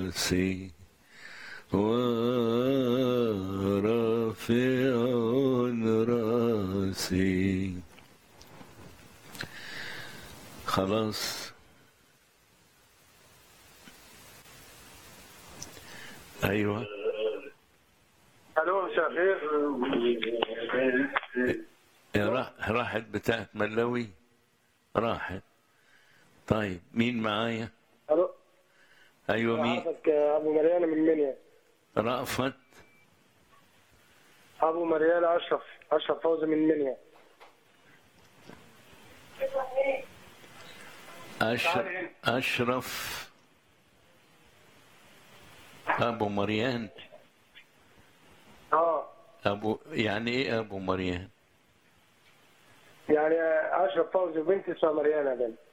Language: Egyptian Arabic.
راسي ورافع راسي خلاص ايوه الو مساء الخير راح راحت بتاعت ملوي راحت طيب مين معايا الو ايوه مين حضرتك ابو مريان من منيا رأفت ابو مريان اشرف اشرف فوزي من منيا أشرف أشرف أبو مريان اه أبو يعني إيه أبو مريان؟ يعني اشرف فوزي وبنتي اسمها مريان بنت